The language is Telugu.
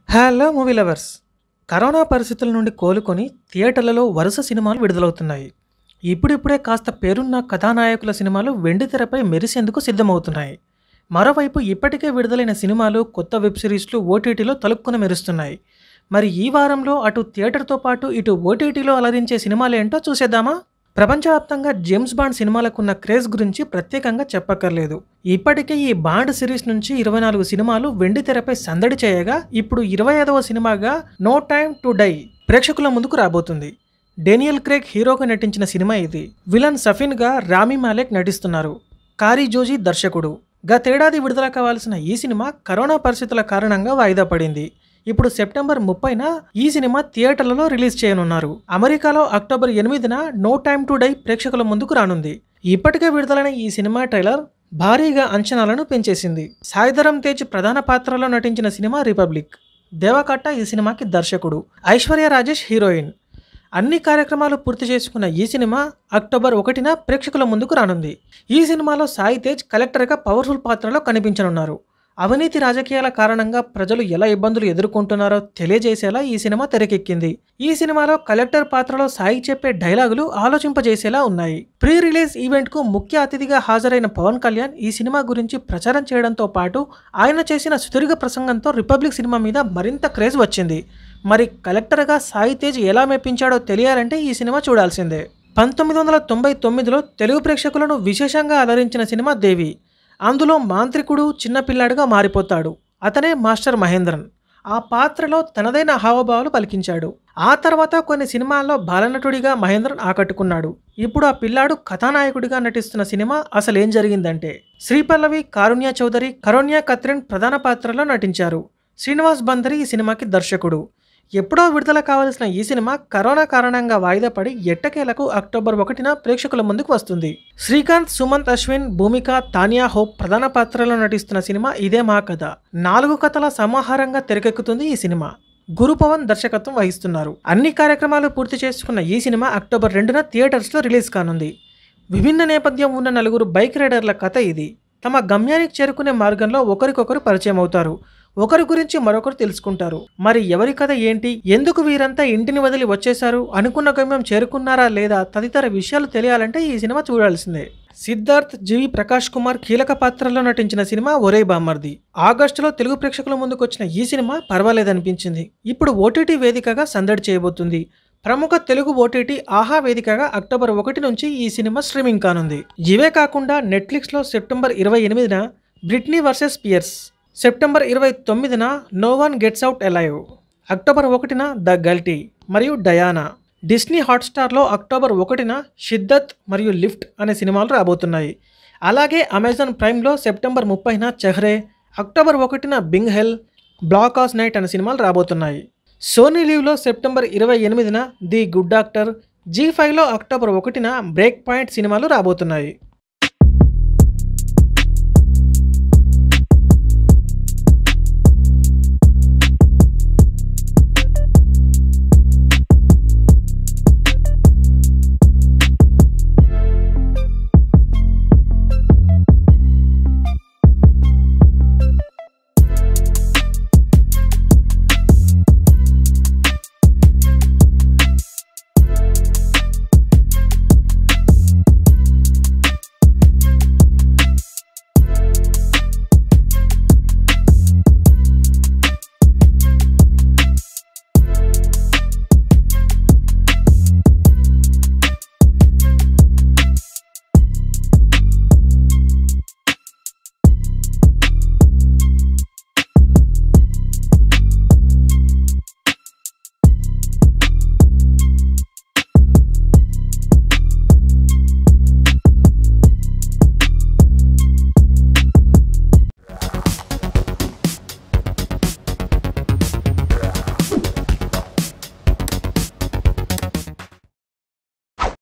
హలో మూవీ లవర్స్ కరోనా పరిస్థితుల నుండి కోలుకొని థియేటర్లలో వరుస సినిమాలు విడుదలవుతున్నాయి ఇప్పుడిప్పుడే కాస్త పేరున్న కథానాయకుల సినిమాలు వెండితెరపై మెరిసేందుకు సిద్ధమవుతున్నాయి మరోవైపు ఇప్పటికే విడుదలైన సినిమాలు కొత్త వెబ్ సిరీస్లు ఓటీటీలో తలుపుకొని మెరుస్తున్నాయి మరి ఈ వారంలో అటు థియేటర్తో పాటు ఇటు ఓటీటీలో అలరించే సినిమాలు ఏంటో చూసేద్దామా ప్రపంచవ్యాప్తంగా జేమ్స్ బాండ్ సినిమాలకున్న క్రేజ్ గురించి ప్రత్యేకంగా చెప్పక్కర్లేదు ఇప్పటికే ఈ బాండ్ సిరీస్ నుంచి ఇరవై నాలుగు సినిమాలు వెండి తెరపై సందడి చేయగా ఇప్పుడు ఇరవై ఐదవ సినిమాగా నో టైమ్ టు డై ప్రేక్షకుల ముందుకు రాబోతుంది డేనియల్ క్రేగ్ హీరోగా నటించిన సినిమా ఇది విలన్ సఫిన్గా రామీ మాలేక్ నటిస్తున్నారు కారీ జోజీ దర్శకుడు గతేడాది విడుదల కావాల్సిన ఈ సినిమా కరోనా పరిస్థితుల కారణంగా వాయిదా పడింది ఇప్పుడు సెప్టెంబర్ ముప్పైన ఈ సినిమా థియేటర్లలో రిలీజ్ చేయనున్నారు అమెరికాలో అక్టోబర్ ఎనిమిదిన నో టైమ్ టు డై ప్రేక్షకుల ముందుకు రానుంది ఇప్పటికే విడుదలైన ఈ సినిమా ట్రైలర్ భారీగా అంచనాలను పెంచేసింది సాయిధరం తేజ్ ప్రధాన పాత్రలో నటించిన సినిమా రిపబ్లిక్ దేవకట్ట ఈ సినిమాకి దర్శకుడు ఐశ్వర్య రాజేష్ హీరోయిన్ అన్ని కార్యక్రమాలు పూర్తి చేసుకున్న ఈ సినిమా అక్టోబర్ ఒకటిన ప్రేక్షకుల ముందుకు రానుంది ఈ సినిమాలో సాయి తేజ్ కలెక్టర్గా పవర్ఫుల్ పాత్రలో కనిపించనున్నారు అవినీతి రాజకీయాల కారణంగా ప్రజలు ఎలా ఇబ్బందులు ఎదుర్కొంటున్నారో తెలియజేసేలా ఈ సినిమా తెరకెక్కింది ఈ సినిమాలో కలెక్టర్ పాత్రలో సాయి చెప్పే డైలాగులు ఆలోచింపజేసేలా ఉన్నాయి ప్రీ రిలీజ్ ఈవెంట్ కు ముఖ్య అతిథిగా హాజరైన పవన్ కళ్యాణ్ ఈ సినిమా గురించి ప్రచారం చేయడంతో పాటు ఆయన చేసిన సుదీర్ఘ ప్రసంగంతో రిపబ్లిక్ సినిమా మీద మరింత క్రేజ్ వచ్చింది మరి కలెక్టర్గా సాయి తేజ్ ఎలా మెప్పించాడో తెలియాలంటే ఈ సినిమా చూడాల్సిందే పంతొమ్మిది వందల తొంభై తొమ్మిదిలో తెలుగు ప్రేక్షకులను విశేషంగా అలరించిన సినిమా దేవి అందులో మాంత్రికుడు చిన్నపిల్లాడిగా మారిపోతాడు అతనే మాస్టర్ మహేంద్రన్ ఆ పాత్రలో తనదైన హావభావాలు పలికించాడు ఆ తర్వాత కొన్ని సినిమాల్లో బాలనటుడిగా మహేంద్రన్ ఆకట్టుకున్నాడు ఇప్పుడు ఆ పిల్లాడు కథానాయకుడిగా నటిస్తున్న సినిమా అసలు ఏం జరిగిందంటే శ్రీపల్లవి కారుణ్య చౌదరి కరోన్యా కత్రిన్ ప్రధాన పాత్రలో నటించారు శ్రీనివాస్ బందరి ఈ సినిమాకి దర్శకుడు ఎప్పుడో విడుదల కావాల్సిన ఈ సినిమా కరోనా కారణంగా వాయిదా పడి ఎట్టకేలకు అక్టోబర్ ఒకటిన ప్రేక్షకుల ముందుకు వస్తుంది శ్రీకాంత్ సుమంత్ అశ్విన్ భూమిక తానియా హోప్ ప్రధాన పాత్రలో నటిస్తున్న సినిమా ఇదే మా కథ నాలుగు కథల సమాహారంగా తెరకెక్కుతుంది ఈ సినిమా గురు పవన్ దర్శకత్వం వహిస్తున్నారు అన్ని కార్యక్రమాలు పూర్తి చేసుకున్న ఈ సినిమా అక్టోబర్ రెండున థియేటర్స్లో రిలీజ్ కానుంది విభిన్న నేపథ్యం ఉన్న నలుగురు బైక్ రైడర్ల కథ ఇది తమ గమ్యానికి చేరుకునే మార్గంలో ఒకరికొకరు పరిచయం అవుతారు ఒకరి గురించి మరొకరు తెలుసుకుంటారు మరి ఎవరి కథ ఏంటి ఎందుకు వీరంతా ఇంటిని వదిలి వచ్చేశారు అనుకున్న గమ్యం చేరుకున్నారా లేదా తదితర విషయాలు తెలియాలంటే ఈ సినిమా చూడాల్సిందే సిద్ధార్థ్ జీవి ప్రకాష్ కుమార్ కీలక పాత్రలో నటించిన సినిమా ఒరే బామ్మర్ది ఆగస్టులో తెలుగు ప్రేక్షకుల ముందుకు వచ్చిన ఈ సినిమా పర్వాలేదనిపించింది ఇప్పుడు ఓటీటీ వేదికగా సందడి చేయబోతుంది ప్రముఖ తెలుగు ఓటీటీ ఆహా వేదికగా అక్టోబర్ ఒకటి నుంచి ఈ సినిమా స్ట్రీమింగ్ కానుంది ఇవే కాకుండా నెట్ఫ్లిక్స్లో సెప్టెంబర్ ఇరవై ఎనిమిదిన బ్రిట్నీ వర్సెస్ పియర్స్ సెప్టెంబర్ ఇరవై తొమ్మిదిన no one gets out alive October ఒకటిన ద గల్టీ మరియు డయానా డిస్నీ హాట్స్టార్లో అక్టోబర్ ఒకటిన షిద్దత్ మరియు లిఫ్ట్ అనే సినిమాలు రాబోతున్నాయి అలాగే అమెజాన్ ప్రైమ్లో సెప్టెంబర్ ముప్పైన చెహ్రే అక్టోబర్ ఒకటిన bingo hell black as night అనే సినిమాలు రాబోతున్నాయి సోనీ లీవ్లో సెప్టెంబర్ ఇరవై ఎనిమిదిన ది గుడ్ డాక్టర్ జీ ఫైవ్లో అక్టోబర్ ఒకటిన బ్రేక్ పాయింట్ సినిమాలు రాబోతున్నాయి